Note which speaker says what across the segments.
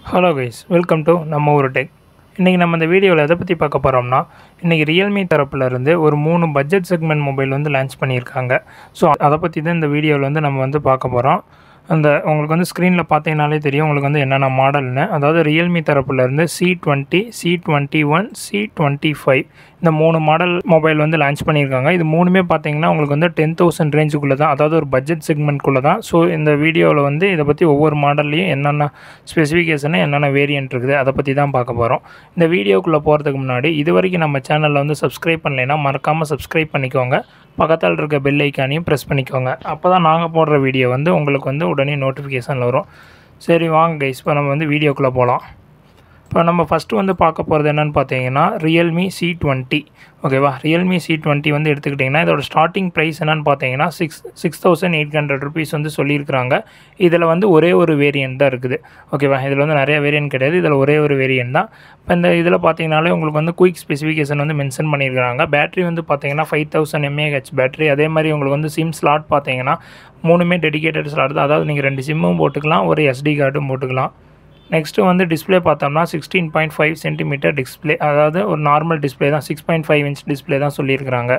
Speaker 1: hello guys welcome to நம்ம ஒரு tech இன்றைக்கி நம்ம இந்த வீடியோவில் எதை பற்றி பார்க்க போகிறோம்னா இன்றைக்கி ரியல்மி தரப்புலேருந்து ஒரு மூணு பட்ஜெட் செக்மெண்ட் மொபைல் வந்து லான்ச் பண்ணியிருக்காங்க ஸோ அதை பற்றி தான் இந்த வீடியோவில் வந்து நம்ம வந்து பார்க்க போகிறோம் அந்த உங்களுக்கு வந்து ஸ்க்ரீனில் பார்த்தீங்கனாலே தெரியும் உங்களுக்கு வந்து என்னென்ன மாடல்னு அதாவது ரியல்மி தரப்புலேருந்து C twenty C twenty one C twenty five இந்த மூணு மாடல் மொபைல் வந்து லான்ச் பண்ணியிருக்காங்க இது மூணுமே பார்த்தீங்கன்னா உங்களுக்கு வந்து டென் தௌசண்ட் ரேஞ்சுக்குள்ளே தான் அதாவது ஒரு பட்ஜெட் செக்மெண்ட்குள்ளே தான் ஸோ இந்த வீடியோவில் வந்து இதை பற்றி ஒவ்வொரு மாடல்லையும் என்னென்ன ஸ்பெசிஃபிகேஷனு என்னென்ன வேரியன்ட் இருக்குது அதை பற்றி தான் பார்க்க போகிறோம் இந்த வீடியோக்குள்ளே போகிறதுக்கு முன்னாடி இது வரைக்கும் நம்ம சேனலில் வந்து சப்ஸ்கிரைப் பண்ணலைன்னா மறக்காமல் சப்ஸ்கிரைப் பண்ணிக்கோங்க பக்கத்தில் இருக்க பெல் ஐக்கானையும் ப்ரெஸ் பண்ணிக்கோங்க அப்போ தான் நாங்கள் போடுற வீடியோ வந்து உங்களுக்கு வந்து உடனே நோட்டிஃபிகேஷன் வரும் சரி வாங்க கைஸ் இப்போ நம்ம வந்து வீடியோக்குள்ளே போகலாம் இப்போ நம்ம ஃபஸ்ட்டு வந்து பார்க்க போகிறது என்னென்னு பார்த்தீங்கன்னா ரியல்மி சி டுவெண்ட்டி ஓகேவா ரியல்மி சி டுவெண்ட்டி வந்து எடுத்துக்கிட்டிங்கன்னா இதோட ஸ்டார்டிங் ப்ரைஸ் என்னென்னு பார்த்தீங்கன்னா six six thousand eight hundred rupees வந்து சொல்லியிருக்கிறாங்க இதில் வந்து ஒரே ஒரு வேரியண்ட் தான் இருக்குது ஓகேவா இதில் வந்து நிறைய வேரியன்ட் கிடையாது இதில் ஒரே ஒரு வேரியன்ட் தான் இப்போ இந்த இதில் பார்த்தீங்கனாலே உங்களுக்கு வந்து குயிக் ஸ்பெசிஃபிகேஷன் வந்து மென்ஷன் பண்ணியிருக்காங்க பேட்டரி வந்து பார்த்தீங்கன்னா ஃபைவ் தௌசண்ட் எம்ஏஹெச் பேட்டரி அதே மாதிரி உங்களுக்கு வந்து சிம் ஸ்லாட் பார்த்தீங்கன்னா மூணுமே டெடிகேட்டட் ஸ்லாட் தான் அதாவது நீங்கள் ரெண்டு சிம்மும் போட்டுக்கலாம் ஒரு எஸ்டி கார்டும் போட்டுக்கலாம் நெக்ஸ்ட்டு வந்து டிஸ்பிளே பார்த்தோம்னா sixteen point five centimetre display அதாவது ஒரு நார்மல் டிஸ்பிளே தான் six point five inch display தான் சொல்லியிருக்கிறாங்க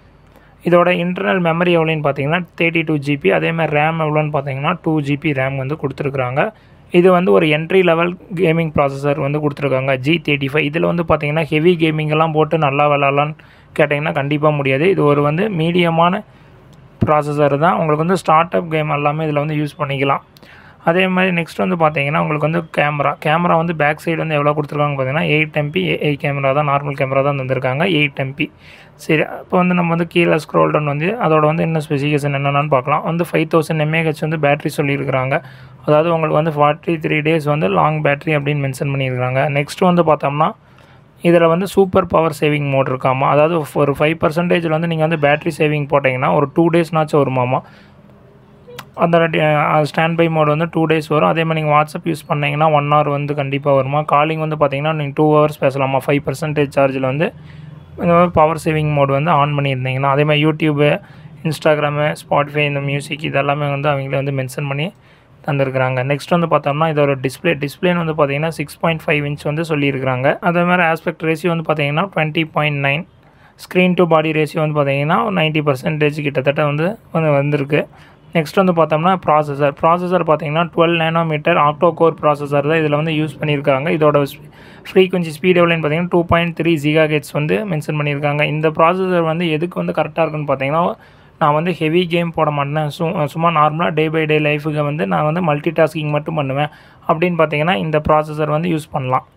Speaker 1: இதோட இன்டர்னல் மெமரி எவ்வளோன்னு பார்த்தீங்கன்னா தேர்ட்டி டூ ஜிபி அதேமாதிரி ரேம் எவ்வளோன்னு பார்த்தீங்கன்னா டூ ஜிபி ரேம் வந்து கொடுத்துருக்குறாங்க இது வந்து ஒரு என்ட்ரி லெவல் கேமிங் ப்ராசஸர் வந்து கொடுத்துருக்காங்க ஜி தேர்ட்டி ஃபைவ் இதில் வந்து பார்த்தீங்கன்னா ஹெவி கேமிங்கெல்லாம் போட்டு நல்லா விளாட்லான்னு கேட்டிங்கன்னா கண்டிப்பாக முடியாது இது ஒரு வந்து மீடியமான ப்ராசஸர் தான் உங்களுக்கு வந்து ஸ்டார்ட் அப் கேம் எல்லாமே இதில் வந்து யூஸ் பண்ணிக்கலாம் அதே மாதிரி நெக்ஸ்ட் வந்து பார்த்தீங்கன்னா உங்களுக்கு வந்து கேமரா கேமரா வந்து பேக் சைடு வந்து எவ்வளோ கொடுத்துருக்காங்க பார்த்தீங்கன்னா எயிட் எம்பி எயிட் கேமரா தான் நார்மல் கேமரா தான் தந்திருக்காங்க எயிட் எம்பி சரி இப்போ வந்து நம்ம வந்து கீழே ஸ்க்ரோல் டவுன் வந்து அதோட வந்து என்ன ஸ்பெசிஃபிகேஷன் என்னென்னு பார்க்கலாம் வந்து ஃபைவ் தௌசண்ட் எம்ஏஹெச் வந்து பேட்டரி சொல்லியிருக்கிறாங்க அதாவது உங்களுக்கு வந்து ஃபார்ட்டி த்ரீ டேஸ் வந்து லாங் பேட்டரி அப்படின்னு மென்ஷன் பண்ணியிருக்காங்க நெக்ஸ்ட் வந்து பார்த்தோம்னா இதில் வந்து சூப்பர் பவர் சேவிங் மோட் இருக்காமா அதாவது ஒரு ஃபைவ் பர்சன்டேஜில் வந்து நீங்கள் வந்து பேட்டரி சேவிங் போட்டிங்கன்னா ஒரு டூ டேஸ்னாச்சும் வருமாமா அந்த ஸ்டாண்ட் பை மோட் வந்து டூ டேஸ் வரும் அதே மாதிரி நீங்கள் வாட்ஸ்அப் யூஸ் பண்ணிங்கன்னா ஒன் ஹவர் வந்து கண்டிப்பாக வருமா காலிங் வந்து பார்த்தீங்கன்னா நீங்கள் டூ ஹவர்ஸ் பேசலாமா ஃபைவ் பர்சன்டேஜ் சார்ஜில் வந்து இந்த மாதிரி பவர் சேவிங் மோட் வந்து ஆன் பண்ணியிருந்தீங்கன்னா அதே மாதிரி யூடியூபு இன்ஸ்டாகிராமு ஸ்பாட்ஃபை இந்த மியூசிக் இதெல்லாமே வந்து அவங்களே வந்து மென்ஷன் பண்ணி தந்திருக்கிறாங்க நெக்ஸ்ட் வந்து பார்த்தோம்னா இதோட டிஸ்பிளே டிஸ்பிளேன்னு வந்து பார்த்தீங்கன்னா சிக்ஸ் பாயிண்ட் ஃபைவ் இன்ச் வந்து சொல்லியிருக்கிறாங்க அதே மாதிரி ஆஸ்பெக்ட் ரேஷியோ வந்து பார்த்தீங்கன்னா twenty point nine screen to body ratio வந்து பார்த்தீங்கன்னா நைன்ட்டி பர்சன்டேஜ் கிட்டத்தட்ட வந்து வந்து வந்திருக்கு நெக்ஸ்ட் வந்து பார்த்தோம்னா ப்ராசஸர் ப்ராசஸர் பார்த்தீங்கன்னா twelve nanometre octa core processor தான் இதில் வந்து யூஸ் பண்ணியிருக்காங்க இதோட ஃப்ரீக்வன்சி ஸ்பீட் எவ்வளோன்னு பார்த்தீங்கன்னா two point three giga hertz வந்து மென்ஷன் பண்ணியிருக்காங்க இந்த ப்ராசஸர் வந்து எதுக்கு வந்து கரெக்டாக இருக்குன்னு பார்த்தீங்கன்னா நான் வந்து ஹெவி கேம் போட மாட்டேன் சு சும்மா நார்மலாக டே பை டே லைஃபுக்கு வந்து நான் வந்து மல்டி டாஸ்கிங் மட்டும் பண்ணுவேன் அப்படின்னு பார்த்தீங்கன்னா இந்த ப்ராசஸர் வந்து யூஸ் பண்ணலாம்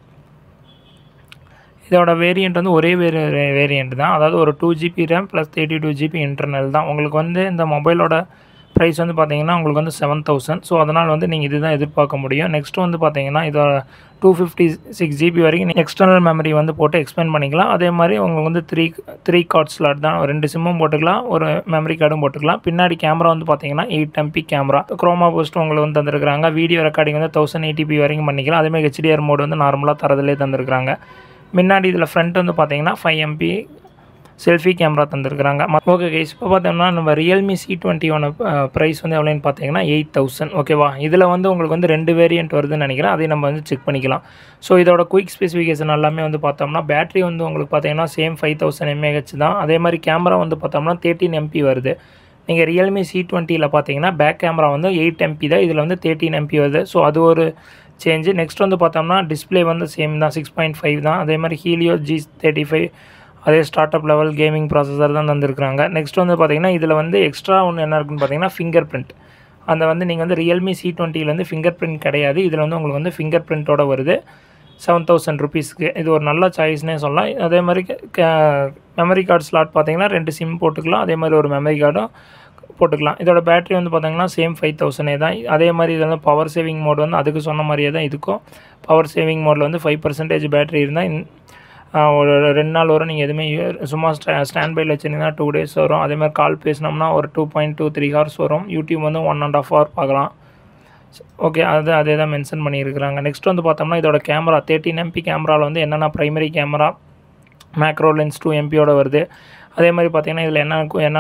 Speaker 1: இதோட வேரியண்ட் வந்து ஒரே வேறு வேரியண்ட் தான் அதாவது ஒரு two GB RAM plus thirty two GB internal தான் உங்களுக்கு வந்து இந்த மொபைலோட ப்ரைஸ் வந்து பார்த்தீங்கன்னா உங்களுக்கு வந்து செவன் தௌசண்ட் ஸோ அதனால் வந்து நீங்கள் இதுதான் எதிர்பார்க்க முடியும் நெக்ஸ்ட் வந்து பார்த்தீங்கன்னா இதோட டூ ஃபிஃப்டி சிக்ஸ் ஜிபி வரைக்கும் நீங்கள் எக்ஸ்டர்னல் மெமரி வந்து போட்டு எக்ஸ்பெண்ட் பண்ணிக்கலாம் அதே மாதிரி உங்களுக்கு வந்து த்ரீ த்ரீ கார்ட் ஸ்லாட் தான் ரெண்டு சிம்மும் போட்டுக்கலாம் ஒரு மெமரி கார்டும் போட்டுக்கலாம் பின்னாடி கேமரா வந்து பார்த்தீங்கன்னா eight MP camera chroma boost உங்களுக்கு வந்து தந்திருக்காங்க வீடியோ ரெக்கார்டிங் வந்து தௌசண்ட் எயிட்டிபி வரைக்கும் பண்ணிக்கலாம் அதேமாதிரி ஹெச்டிஆர் மோடு வந்து நார்மலாக தரதுலேயே தந்திருக்காங்க முன்னாடி இதில் ஃப்ரண்ட் வந்து பார்த்தீங்கன்னா ஃபைவ் எம்பி செல்ஃபி கேமரா தந்திருக்கிறாங்க ஓகே கைஸ் இப்போ பார்த்தோம்னா நம்ம ரியல்மி சி டுவெண்ட்டியோட ப்ரைஸ் வந்து எவ்வளோன்னு பார்த்தீங்கன்னா எயிட் தௌசண்ட் ஓகேவா இதில் வந்து உங்களுக்கு வந்து ரெண்டு வேரியன்ட் வருதுன்னு நினைக்கிறேன் அதை நம்ம வந்து செக் பண்ணிக்கலாம் ஸோ இதோட குயிக் ஸ்பெசிஃபிகேஷன் எல்லாமே வந்து பார்த்தோம்னா பேட்டரி வந்து உங்களுக்கு பார்த்தீங்கன்னா சேம் ஃபைவ் தௌசண்ட் எம்ஏஹெச் தான் அதே மாதிரி கேமரா வந்து பார்த்தோம்னா தேர்ட்டின் எம்பி வருது நீங்கள் ரியல்மி சி டுவெண்ட்டியில் பார்த்தீங்கன்னா பேக் கேமரா வந்து எயிட் எம்பி தான் இதில் வந்து தேர்ட்டின் எம்பி வருது ஸோ அது ஒரு சேஞ்சு நெக்ஸ்ட் வந்து பார்த்தோம்னா டிஸ்பிளே வந்து சேம் தான் சிக்ஸ் பாயிண்ட் ஃபைவ் தான் அதே மாதிரி ஹீலியோ ஜி தேர்ட்டி ஃபைவ் அதே start up level gaming processor தான் தந்திருக்கிறாங்க நெக்ஸ்ட் வந்து பார்த்திங்கன்னா இதில் வந்து எக்ஸ்ட்ரா ஒன்று என்ன இருக்குன்னு பார்த்தீங்கன்னா ஃபிங்கர் பிரிண்ட் அந்த வந்து நீங்கள் வந்து ரியல்மி சி டுவெண்ட்டியில் வந்து ஃபிங்கர் பிரிண்ட் கிடையாது இதில் வந்து உங்களுக்கு வந்து ஃபிங்கர் பிரிண்ட்டோட வருது செவன் தௌசண்ட் ருபீஸ்க்கு இது ஒரு நல்ல சாய்ஸ்னே சொல்லலாம் அதே மாதிரி மெமரி கார்டு ஸ்லாட் பார்த்தீங்கன்னா ரெண்டு சிம் போட்டுக்கலாம் அதே மாதிரி ஒரு மெமரி கார்டும் போட்டுக்கலாம் இதோட பேட்டரி வந்து பார்த்தீங்கன்னா சேம் ஃபைவ் தௌசண்டே தான் அதே மாதிரி இதில் வந்து பவர் சேவிங் மோட் வந்து அதுக்கு சொன்ன மாதிரியே தான் இதுக்கும் பவர் சேவிங் மோடில் வந்து ஃபைவ் பர்சன்டேஜ் பேட்டரி இருந்தால் ஒரு ரெண்டு நாள் வரும் நீங்கள் எதுவுமே சும்மா ஸ்டா ஸ்டாண்ட் பையில் வச்சுருந்தீங்கன்னா டூ டேஸ் வரும் அதே மாதிரி கால் பேசினோம்னா ஒரு two point two three hours வரும் யூடியூப் வந்து ஒன் அண்ட் ஆஃப் ஹவர் பார்க்கலாம் ஓகே அது அதே தான் மென்ஷன் பண்ணியிருக்கிறாங்க நெக்ஸ்ட் வந்து பார்த்தோம்னா இதோட கேமரா தேர்ட்டின் எம்பி கேமராவில் வந்து என்னென்ன primary camera macro lens two எம்பியோட வருது அதே மாதிரி பார்த்திங்கன்னா இதில் என்ன என்னென்ன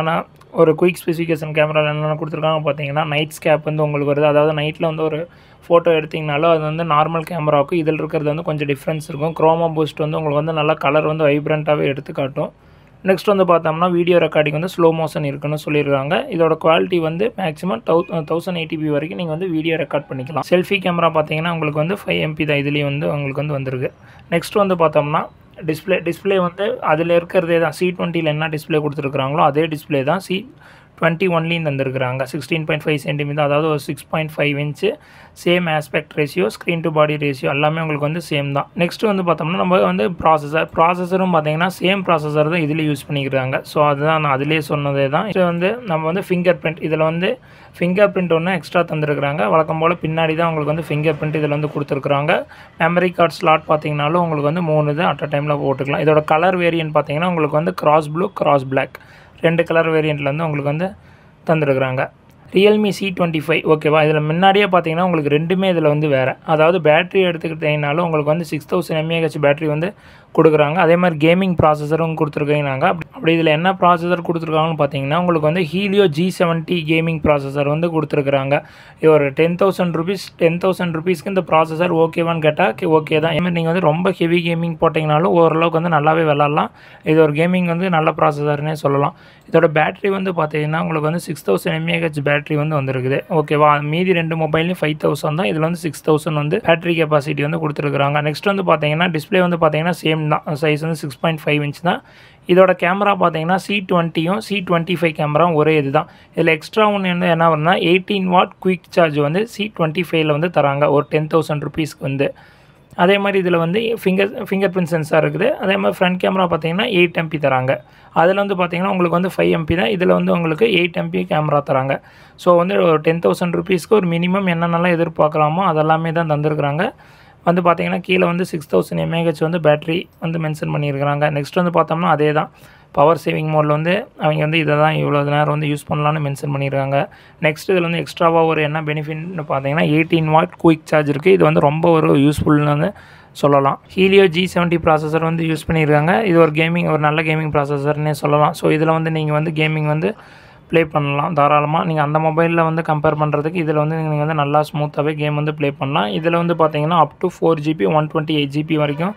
Speaker 1: ஒரு குயிக் ஸ்பெசிஃபிகேஷன் கேமராவில் என்னென்ன கொடுத்துருக்காங்க பார்த்தீங்கன்னா நைட் ஸ்கேப் வந்து உங்களுக்கு வருது அதாவது நைட்டில் வந்து ஒரு ஃபோட்டோ எடுத்திங்கனாலும் அது வந்து நார்மல் கேமராவுக்கும் இதில் இருக்கிறது வந்து கொஞ்சம் டிஃப்ரென்ஸ் இருக்கும் குரோமா பூஸ்ட் வந்து உங்களுக்கு வந்து நல்லா கலர் வந்து வைப்ரண்ட்டாகவே எடுத்து காட்டும் நெக்ஸ்ட் வந்து பார்த்தோம்னா வீடியோ ரெக்கார்டிங் வந்து ஸ்லோ மோஷன் இருக்குன்னு சொல்லியிருக்காங்க இதோட குவாலிட்டி வந்து மேக்ஸிமம் தௌ தௌசண்ட் எயிட்டிபி வரைக்கும் நீங்கள் வந்து வீடியோ ரெக்கார்ட் பண்ணிக்கலாம் செல்ஃபி கேமரா பார்த்தீங்கன்னா உங்களுக்கு வந்து ஃபைவ் எம்பி தான் இதுலேயும் வந்து உங்களுக்கு வந்து வந்திருக்கு நெக்ஸ்ட் வந்து பார்த்தோம்னா டிஸ்பிளே டிஸ்பிளே வந்து அதில் இருக்கிறதே தான் சி டுவெண்ட்டியில் என்ன டிஸ்பிளே கொடுத்துருக்குறாங்களோ அதே டிஸ்பிளே தான் சி டுவெண்ட்டி ஒன்லேயும் தந்திருக்கிறாங்க சிக்ஸ்டீன் பாயிண்ட் ஃபைவ் சென்டிமீட்டர் அதாவது ஒரு six point five inch same aspect ratio screen to body ratio எல்லாமே உங்களுக்கு வந்து சேம் தான் நெக்ஸ்ட் வந்து பார்த்தோம்னா நம்ம வந்து ப்ராசஸர் ப்ராசஸரும் பார்த்தீங்கன்னா சேம் ப்ராசஸர் தான் இதில் யூஸ் பண்ணிக்கிறாங்க ஸோ அதுதான் நான் அதிலே சொன்னதே தான் இது வந்து நம்ம வந்து ஃபிங்கர் பிரிண்ட் இதில் வந்து ஃபிங்கர் பிரிண்ட் ஒன்று எக்ஸ்ட்ரா தந்துருக்குறாங்க வழக்கம் போல் பின்னாடி தான் உங்களுக்கு வந்து ஃபிங்கர் பிரிண்ட் இதில் வந்து கொடுத்துருக்குறாங்க மெமரி கார்டு ஸ்லாட் பார்த்தீங்கனாலும் உங்களுக்கு வந்து மூணு இது அட் அ டைமில் போட்டுக்கலாம் இதோட கலர் வேரியன்ட் பார்த்தீங்கன்னா உங்களுக்கு வந்து கிராஸ் ப்ளூ கிராஸ் பிளாக் ரெண்டு கலர் வேரியண்ட்டில் வந்து உங்களுக்கு வந்து தந்துருக்குறாங்க ரியல்மி சி டுவெண்ட்டி ஃபைவ் ஓகேவா இதில் முன்னாடியே பார்த்தீங்கன்னா உங்களுக்கு ரெண்டுமே இதில் வந்து வேறு அதாவது பேட்டரி எடுத்துக்கிட்டிங்கனாலும் உங்களுக்கு வந்து சிக்ஸ் தௌசண்ட் எம்ஏஹெச் பேட்டரி வந்து கொடுக்குறாங்க அதே மாதிரி கேமிங் ப்ராசஸரும் கொடுத்துருக்கீங்க அப்படி இதில் என்ன ப்ராசஸர் கொடுத்துருக்காங்கன்னு பார்த்தீங்கன்னா உங்களுக்கு வந்து Helio G seventy gaming processor வந்து கொடுத்துருக்குறாங்க இது ஒரு ten thousand rupees ten thousand ருபீஸ்க்கு இந்த ப்ராசஸர் ஓகேவான்னு கேட்டால் ஓகே தான் மாதிரி நீங்கள் வந்து ரொம்ப ஹெவி கேமிங் போட்டிங்கனாலும் ஓரளவுக்கு வந்து நல்லாவே விளாட்லாம் இது ஒரு கேமிங் வந்து நல்ல ப்ராசஸர்னே சொல்லலாம் இதோட பேட்டரி வந்து பார்த்தீங்கன்னா உங்களுக்கு வந்து சிக்ஸ் தௌசண்ட் எம்ஏஹெச் பேட்டரி வந்து வந்திருக்குது ஓகேவா மீதி ரெண்டு மொபைல்லையும் ஃபைவ் தௌசண்ட் தான் இதில் வந்து சிக்ஸ் தௌசண்ட் வந்து பேட்டரி கெப்பாசிட்டி வந்து கொடுத்துருக்குறாங்க நெக்ஸ்ட் வந்து பார்த்தீங்கன்னா டிஸ்பிளே வந்து பார்த்தீங்கன்னா சேம் தான் சைஸ் வந்து சிக்ஸ் பாயிண்ட் ஃபைவ் இன்ச் தான் இதோட கேமரா பார்த்தீங்கன்னா சி டுவெண்ட்டியும் சி டுவெண்ட்டி ஃபைவ் கேமராவும் ஒரே இது தான் இதில் எக்ஸ்ட்ரா ஒன்று வந்து என்ன வரும்னா எயிட்டீன் வாட் குயிக் சார்ஜ் வந்து சி டுவெண்ட்டி ஃபைவ்ல வந்து தராங்க ஒரு டென் தௌசண்ட் ருபீஸ்க்கு வந்து அதே மாதிரி இதில் வந்து ஃபிங்கர் ஃபிங்கர் பிரிண்ட் சென்சார் இருக்குது அதே மாதிரி ஃப்ரண்ட் கேமரா பார்த்தீங்கன்னா எயிட் எம்பி தராங்க அதில் வந்து பார்த்தீங்கன்னா உங்களுக்கு வந்து ஃபைவ் எம்பி தான் இதில் வந்து உங்களுக்கு எயிட் எம்பி கேமரா தராங்க ஸோ வந்து ஒரு டென் தௌசண்ட் ருபீஸ்க்கு ஒரு மினிமம் என்னென்னலாம் எதிர்பார்க்கலாமோ அதெல்லாமே தான் தந்திருக்கிறாங்க வந்து பார்த்தீங்கன்னா கீழே வந்து சிக்ஸ் தௌசண்ட் எம்ஏஹெச் வந்து பேட்டரி வந்து மென்ஷன் பண்ணியிருக்கிறாங்க நெக்ஸ்ட் வந்து பார்த்தோம்னா அதே தான் பவர் சேவிங் மோடில் வந்து அவங்க வந்து இதை தான் இவ்வளோ நேரம் வந்து யூஸ் பண்ணலான்னு மென்ஷன் பண்ணியிருக்காங்க நெக்ஸ்ட் இதில் வந்து எக்ஸ்ட்ராவாக ஒரு என்ன பெனிஃபிட்னு பார்த்தீங்கன்னா எயிட்டீன் வாட் குயிக் சார்ஜ் இருக்குது இது வந்து ரொம்ப ஒரு யூஸ்ஃபுல்னு வந்து சொல்லலாம் ஹீலியோ ஜி செவன்ட்டி ப்ராசஸர் வந்து யூஸ் பண்ணியிருக்காங்க இது ஒரு கேமிங் ஒரு நல்ல கேமிங் ப்ராசஸர்னே சொல்லலாம் ஸோ இதில் வந்து நீங்கள் வந்து கேமிங் வந்து ப்ளே பண்ணலாம் தாராளமாக நீங்கள் அந்த மொபைலில் வந்து கம்பேர் பண்ணுறதுக்கு இதில் வந்து நீங்கள் வந்து நல்லா ஸ்மூத்தாகவே கேம் வந்து ப்ளே பண்ணலாம் இதில் வந்து பார்த்தீங்கன்னா up to four GB one twenty eight GB வரைக்கும்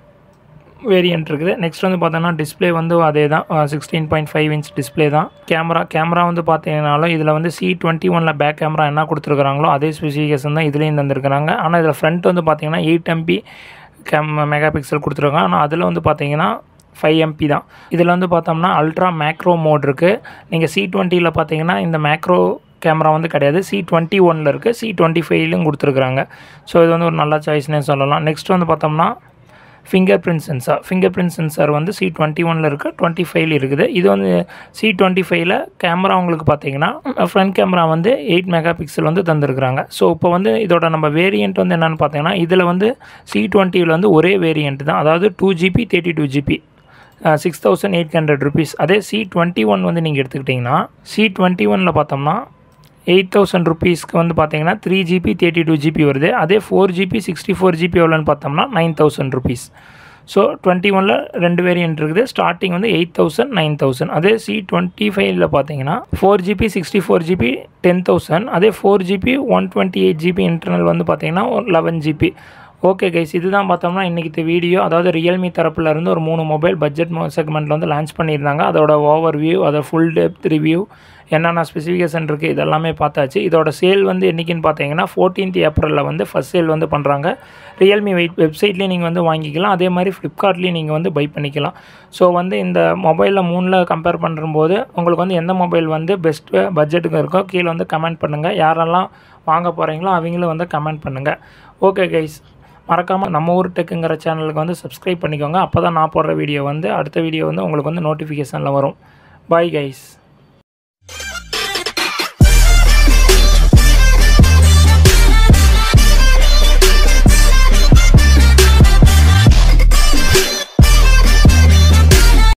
Speaker 1: வேரியன்ட் இருக்குது நெக்ஸ்ட் வந்து பார்த்தோன்னா டிஸ்பிளே வந்து அதே தான் sixteen point five inch display தான் கேமரா கேமரா வந்து பார்த்தீங்கன்னாலும் இதில் வந்து சி டுவெண்ட்டி ஒனில் பேக் கேமரா என்ன கொடுத்துருக்குறாங்களோ அதே ஸ்பெசிஃபிகேஷன் தான் இதுலேயும் தந்திருக்கிறாங்க ஆனால் இதில் ஃப்ரண்ட் வந்து பார்த்தீங்கன்னா eight MP cam megapixel கொடுத்துருக்காங்க ஆனால் அதில் வந்து பார்த்தீங்கன்னா ஃபைவ் எம்பி தான் இதில் வந்து பார்த்தோம்னா அல்ட்ரா மேக்ரோ மோட் இருக்குது நீங்கள் சி டுவெண்ட்டியில் பார்த்தீங்கன்னா இந்த மேக்ரோ கேமரா வந்து கிடையாது சி டுவெண்ட்டி ஒனில் இருக்குது சி டுவெண்ட்டி ஃபைவ்லையும் கொடுத்துருக்குறாங்க ஸோ இது வந்து ஒரு நல்ல சாய்ஸ்னே சொல்லலாம் நெக்ஸ்ட் வந்து பார்த்தோம்னா finger print sensor finger print sensor வந்து சி டுவெண்ட்டி ஒனில் இருக்குது டுவெண்ட்டி ஃபைவ்ல இருக்குது இது வந்து சி டுவெண்ட்டி ஃபைவ்ல கேமரா உங்களுக்கு பார்த்தீங்கன்னா ஃப்ரண்ட் கேமரா வந்து எயிட் மெகா பிக்சல் வந்து தந்திருக்கிறாங்க ஸோ இப்போ வந்து இதோட நம்ம வேரியண்ட் வந்து என்னென்னு பார்த்தீங்கன்னா இதில் வந்து சி டுவெண்ட்டியில் வந்து ஒரே வேரியண்ட் தான் அதாவது two GB thirty two GB six thousand eight hundred rupees அதே சி டுவெண்ட்டி ஒன் வந்து நீங்கள் எடுத்துக்கிட்டிங்கன்னா சி டுவெண்ட்டி ஒனில் பார்த்தோம்னா எயிட் தௌசண்ட் ருபீஸ்க்கு வந்து பார்த்தீங்கன்னா three GB thirty two GB வருது அதே four GB sixty four GB எவ்வளோன்னு பார்த்தோம்னா nine thousand rupees so twenty ஒனில் ரெண்டு வேரியன்ட் இருக்குது ஸ்டார்டிங் வந்து எயிட் தௌசண்ட் நைன் தௌசண்ட் அதே சி டுவெண்ட்டி ஃபைவ்ல பார்த்தீங்கன்னா four GB sixty four GB ten thousand அதே four GB one twenty eight GB internal வந்து பார்த்தீங்கன்னா லெவன் ஜிபி ஓகே கைஸ் இதுதான் பார்த்தோம்னா இன்றைக்கி இந்த வீடியோ அதாவது ரியல்மி தரப்பில் இருந்து ஒரு மூணு மொபைல் பட்ஜெட் செக்மெண்ட்டில் வந்து லான்ச் பண்ணியிருந்தாங்க அதோட ஓவர் வியூ அதோட ஃபுல் டெப்த் ரிவ்யூ என்னென்ன ஸ்பெசிஃபிகேஷன் இருக்குது இதெல்லாமே பார்த்தாச்சு இதோட சேல் வந்து என்றைக்குன்னு பார்த்தீங்கன்னா ஃபோர்டீன்த் ஏப்ரலில் வந்து ஃபஸ்ட் சேல் வந்து பண்ணுறாங்க ரியல்மி வெயிட் வெப்சைட்லேயும் நீங்கள் வந்து வாங்கிக்கலாம் அதே மாதிரி ஃப்ளிப்கார்ட்லேயும் நீங்கள் வந்து பை பண்ணிக்கலாம் ஸோ வந்து இந்த மொபைலில் மூணில் கம்பேர் பண்ணும்போது உங்களுக்கு வந்து எந்த மொபைல் வந்து பெஸ்ட்டு பட்ஜெட்டுக்கு இருக்கோ கீழே வந்து கமெண்ட் பண்ணுங்கள் யாரெல்லாம் வாங்க போகிறீங்களோ அவங்களும் வந்து கமெண்ட் பண்ணுங்கள் ஓகே கைஸ் மறக்காமல் நம்ம ஊர் டெக்குங்கிற சேனலுக்கு வந்து சப்ஸ்கிரைப் பண்ணிக்கோங்க அப்போ தான் நான் போடுற வீடியோ வந்து அடுத்த வீடியோ வந்து உங்களுக்கு வந்து நோட்டிஃபிகேஷனில் வரும் பாய் கைஸ்